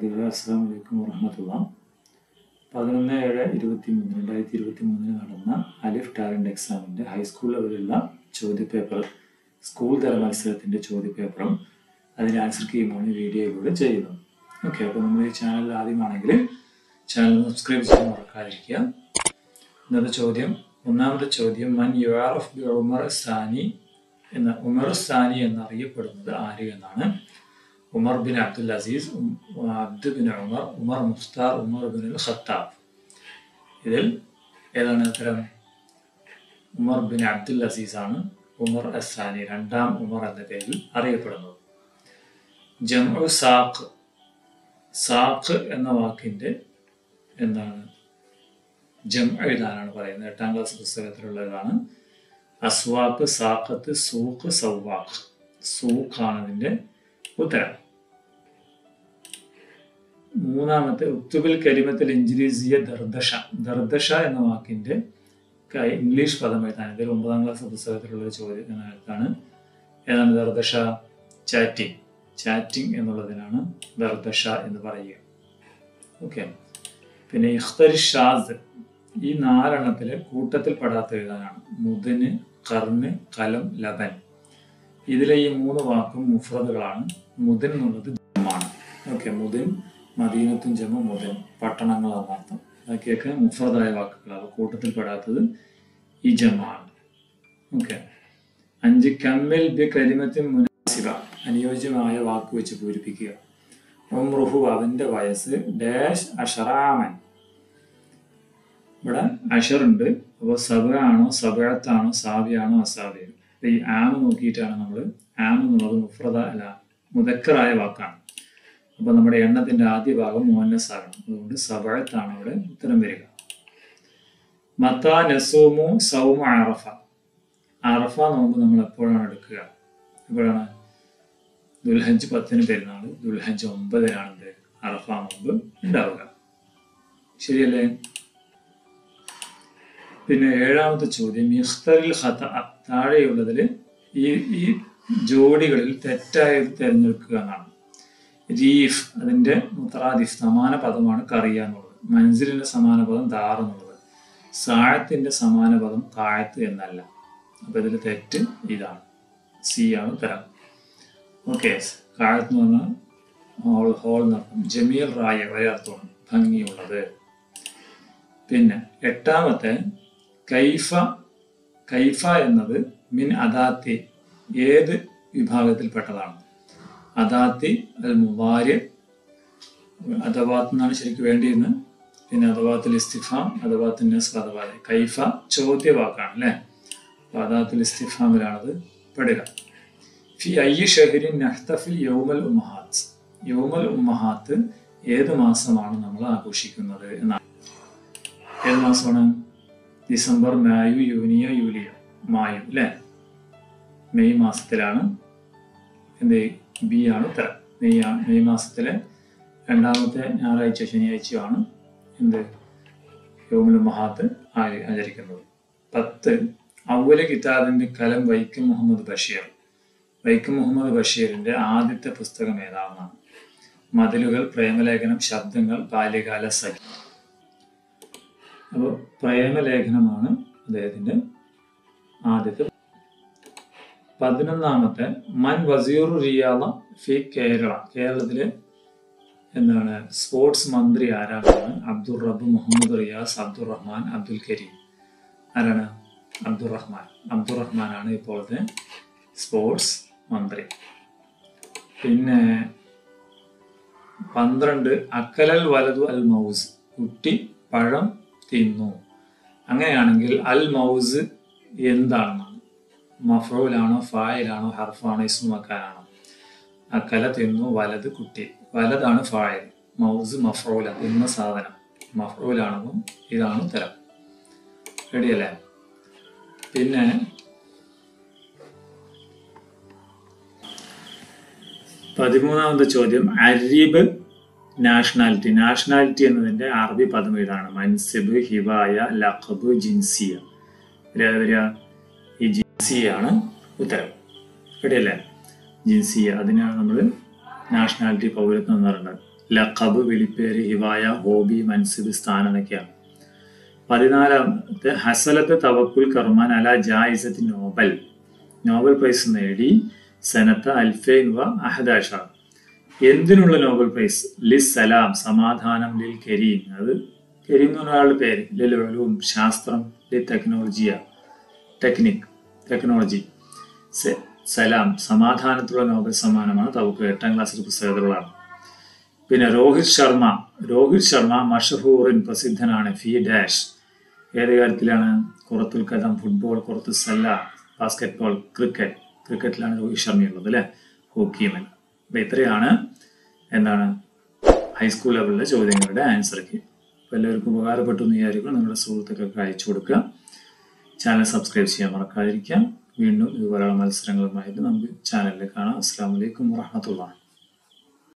വിദ്യാർത്ഥികളെ അസ്സാം വലൈക്കും വറഹമത്തുള്ള പതിനൊന്ന് ഏഴ് ഇരുപത്തി മൂന്ന് രണ്ടായിരത്തി ഇരുപത്തി മൂന്നിന് നടന്ന അലിഫ് ടാലന്റ് എക്സാമിൻ്റെ ഹൈസ്കൂൾ ലെവലിലുള്ള ചോദ്യപേപ്പർ സ്കൂൾ തല മത്സരത്തിൻ്റെ ചോദ്യപേപ്പറും അതിന് ആൻസർ കീയുമാണ് ഈ വീഡിയോയിലൂടെ ചെയ്യുന്നത് ഓക്കെ അപ്പോൾ നമ്മൾ ഈ ചാനൽ ആദ്യമാണെങ്കിൽ ചാനൽ സബ്സ്ക്രൈബ് ചെയ്യാൻ മറക്കാതിരിക്കുക ഇന്നത്തെ ചോദ്യം ഒന്നാമത്തെ ചോദ്യം മൻ യുആറഫ് ബി ഉമർ സാനി എന്ന ഉമർ സാനി എന്നറിയപ്പെടുന്നത് ആര് എന്നാണ് ഉമർ ബിൻ അബ്ദുൽ അസീസ് ഉം- അബ്ദു ബിൻ ഉമർ ഉമർ മുഖ്താർ ഉമർ ബിൻ അൽ ഖത്താബ് ഇതിൽ ഏതാണ് ഉത്തരം ഉമർ ബിൻ അബ്ദുൽ അസീസ് ആണ് ഉമർ അസാനി രണ്ടാം ഉമർ എന്ന പേരിൽ അറിയപ്പെടുന്നത് ജംഉ സാഖ് സാഖ് എന്ന വാക്കിന്റെ എന്താണ് ജം എഴുതാനാണ് പറയുന്നത് എട്ടാം ക്ലാസ് പുസ്തകത്തിലുള്ളതാണ് അസ്വാഖ് സാഖത്ത് സൂഖ് സൗവാഖ് സൂഖാണ് ഇതിന്റെ ഉത്തരം മൂന്നാമത്തെ ഉക്തുബിൽ കരിമത്തിൽ ഇഞ്ചിരീസിയ ദർദഷ ദർദഷ എന്ന വാക്കിന്റെ ക- ഇംഗ്ലീഷ് പദം എഴുതാൻ ഇതിൽ ഒമ്പതാം ക്ലാസ് പുസ്തകത്തിലുള്ള ഒരു ചോദ്യത്തിനകത്താണ് ഏതാണ് ദർദഷ ചാറ്റിംഗ് ചാറ്റിംഗ് എന്നുള്ളതിനാണ് ദർദഷ എന്ന് പറയുക ഓക്കെ പിന്നെ ഇഖ്തർ ഷാസ് ഈ നാലെണ്ണത്തില് കൂട്ടത്തിൽ പെടാത്ത എഴുതാനാണ് മുതിന് കർണ് കലം ലബൻ ഇതിലെ ഈ മൂന്ന് വാക്കും മുഫ്രദുകളാണ് മുതിൻ എന്നുള്ളത് ജമാണ് ഓക്കെ മുതിൻ മദീനത്തും ജമ മുതിൻ പട്ടണങ്ങളാണ് അർത്ഥം ബാക്കിയൊക്കെ മുഫ്രദായ വാക്കുകളാണ് കൂട്ടത്തിൽ പെടാത്തത് ഈ ജമാണ് ഓക്കെ അഞ്ച് കമ്മിൽ ബി കരിമത്തിൻ മുനാസിബ അനുയോജ്യമായ വാക്ക് വെച്ച് പൂരിപ്പിക്കുക ഉംറുഹു അവന്റെ വയസ്സ് ഡാഷ് അഷറാമൻ ഇവിടെ അഷറുണ്ട് അപ്പോൾ സബ ആണോ സബഴത്താണോ സാവിയാണോ അസാവിയോ അപ്പൊ ഈ ആമ് നോക്കിയിട്ടാണ് നമ്മൾ ആം എന്നുള്ളത് മുഫ്രദ അല്ല മുതക്കറായ വാക്കാണ് അപ്പൊ നമ്മുടെ എണ്ണത്തിന്റെ ആദ്യ ഭാഗം മോന്നസ് ആകണം അതുകൊണ്ട് സബഴത്താണ് ഇവിടെ ഉത്തരം വരിക മത്ത നസൂമു സൗമ അറഫ അറഫ നോമ്പ് നമ്മൾ എപ്പോഴാണ് എടുക്കുക എപ്പോഴാണ് ദുൽഹജ്ജ് പത്തിന് പെരുന്നാൾ ദുൽഹജ്ജ് ഒമ്പതിനാണ് എന്ത് അറഫ നോമ്പ് ഉണ്ടാവുക ശരിയല്ലേ പിന്നെ ഏഴാമത്തെ ചോദ്യം ഇഖ്തറിൽ ഖത താഴെയുള്ളതിൽ ഈ ഈ ജോഡികളിൽ തെറ്റായത് തിരഞ്ഞെടുക്കുക എന്നാണ് രീഫ് അതിന്റെ മുത്തറാദിഫ് സമാന പദമാണ് കറിയ എന്നുള്ളത് മൻസിലിന്റെ സമാന പദം ദാർ എന്നുള്ളത് സാഴത്തിന്റെ സമാന പദം കായത്ത് എന്നല്ല അപ്പൊ ഇതിൽ തെറ്റ് ഇതാണ് സി ആണ് ഉത്തരം ഓക്കെ കാഴത്ത് എന്ന് പറഞ്ഞാൽ ഹോൾ ഹോൾ എന്നർത്ഥം ജമീൽ റായ ഒരേ അർത്ഥമാണ് ഭംഗിയുള്ളത് പിന്നെ എട്ടാമത്തെ കൈഫ കൈഫ എന്നത് മിൻ അദാത്തി ഏത് വിഭാഗത്തിൽപ്പെട്ടതാണ് അദാത്തി അൽ മുവാര് അഥവാത്ത് എന്നാണ് ശരിക്കും വേണ്ടിയിരുന്നത് പിന്നെ അഥവാത്തിൽ ഇസ്തിഫാം അഥവാത്തിൽ നസ്ബ് അഥവാത്ത് കൈഫ ചോദ്യവാക്കാണ് അല്ലേ അപ്പൊ അദാത്തുൽ ഇസ്തിഫാമിലാണത് പെടുക ഫി ഐ ഷഹരിൻ നഹ്തഫിൽ യൗമൽ ഉമ്മഹാത്ത് യൗമൽ ഉമ്മഹാത്ത് ഏത് മാസമാണ് നമ്മൾ ആഘോഷിക്കുന്നത് എന്നാണ് ഏത് മാസമാണ് ഡിസംബർ മായു യൂനിയ യൂലിയ മായു അല്ലേ മെയ് മാസത്തിലാണ് എന്ത് ബി ആണ് ഉത്തരം മെയ് ആ- മെയ് മാസത്തിലെ രണ്ടാമത്തെ ഞായറാഴ്ച ശനിയാഴ്ചയാണ് എന്ത് യോമുൽ മഹാത്ത് ആച- ആചരിക്കുന്നത് പത്ത് അവല കിതാബിന്റെ കലം വൈക്കം മുഹമ്മദ് ബഷീർ വൈക്കം മുഹമ്മദ് ബഷീറിന്റെ ആദ്യത്തെ പുസ്തകം ഏതാണെന്നാണ് മതിലുകൾ പ്രേമലേഖനം ശബ്ദങ്ങൾ ബാല്യകാല സഖി അപ്പോൾ പ്രേമലേഖനമാണ് അദ്ദേഹത്തിന്റെ ആദ്യത്തെ പതിനൊന്നാമത്തെ മൻ വസീറു റിയാദ ഫി കേരള കേരളത്തിലെ എന്താണ് സ്പോർട്സ് മന്ത്രി ആരാണ് അബ്ദുൾ റബ്ബ് മുഹമ്മദ് റിയാസ് അബ്ദുൾ റഹ്മാൻ അബ്ദുൽ കരീം ആരാണ് അബ്ദുൾ റഹ്മാൻ അബ്ദുൾ റഹ്മാനാണ് ഇപ്പോഴത്തെ സ്പോർട്സ് മന്ത്രി പിന്നെ പന്ത്രണ്ട് അക്കലൽ വലതു അൽ മൗസ് കുട്ടി പഴം തിന്നു അങ്ങനെയാണെങ്കിൽ അൽ മൗസ് എന്താണെന്നാണ് മഫ്റൂലാണോ ഫായിലാണോ ഹർഫാണോ ഇസ്മുമക്കാനാണോ അക്കല തിന്നു വലത് കുട്ടി വലതാണ് ഫായിൽ മൗസ് മഫ്റൂല തിന്ന സാധനം മഫ്റൂലാണെന്നും ഇതാണ് ഉത്തരം റെഡിയല്ലേ പിന്നെ പതിമൂന്നാമത്തെ ചോദ്യം അരീബ് നാഷണാലിറ്റി നാഷണാലിറ്റി എന്നതിന്റെ അറബി പദം ഇതാണ് മൻസിബ് ഹിവായ ലഖബ് ജിൻസിയ വരിക വരിക ഈ ജിൻസിയാണ് ഉത്തരം റെഡിയല്ലേ ജിൻസിയ അതിനാണ് നമ്മൾ നാഷണാലിറ്റി പൗരത്വം എന്ന് പറയുന്നത് ലഖബ് വിളിപ്പേര് ഹിവായ ഹോബി മൻസിബ് സ്ഥാനം എന്നൊക്കെയാണ് പതിനാലാമത്തെ ഹസലത്ത് തവക്കുൽ കർമാൻ അല ജായിസത്ത് നോബൽ നോബൽ പ്രൈസ് നേടി സനത്ത അൽഫൈൻ വ അഹദാഷ എന്തിനുള്ള നോബൽ പ്രൈസ് ലിസ് സലാം സമാധാനം ലിൽ കരീം അത് കരീം എന്ന് പറഞ്ഞ ആളുടെ പേര് ലിൽ ഉലൂം ശാസ്ത്രം ലിൽ ടെക്നോളജിയ ടെക്നിക് ടെക്നോളജി സലാം സമാധാനത്തിലുള്ള നോബൽ സമ്മാനമാണ് തവക്ക് എട്ടാം ക്ലാസ്സിൽ പുസ്തകത്തിലുള്ളതാണ് പിന്നെ രോഹിത് ശർമ്മ രോഹിത് ശർമ്മ മഷഹൂറിൻ പ്രസിദ്ധനാണ് ഫി ഡാഷ് ഏത് കാര്യത്തിലാണ് കുറത്തുൽ കഥം ഫുട്ബോൾ കുറത്ത് സല്ല ബാസ്കറ്റ് ക്രിക്കറ്റ് ക്രിക്കറ്റിലാണ് രോഹിത് ശർമ്മയുള്ളത് അല്ലേ ഹോക്കിയുമല്ല അപ്പൊ ഇത്രയാണ് എന്താണ് ഹൈസ്കൂൾ ലെവലിലെ ചോദ്യങ്ങളുടെ ആൻസർക്ക് അപ്പോൾ എല്ലാവർക്കും ഉപകാരപ്പെട്ടു എന്ന് വിചാരിക്കും നിങ്ങളുടെ സുഹൃത്തുക്കൾക്ക് അയച്ചു കൊടുക്കുക ചാനൽ സബ്സ്ക്രൈബ് ചെയ്യാൻ മറക്കാതിരിക്കാം വീണ്ടും ഇതുപോലെയുള്ള മത്സരങ്ങളുമായിട്ട് നമുക്ക് ചാനലിൽ കാണാം അസ്സാം വലൈക്കും വാഹമത്തുള്ള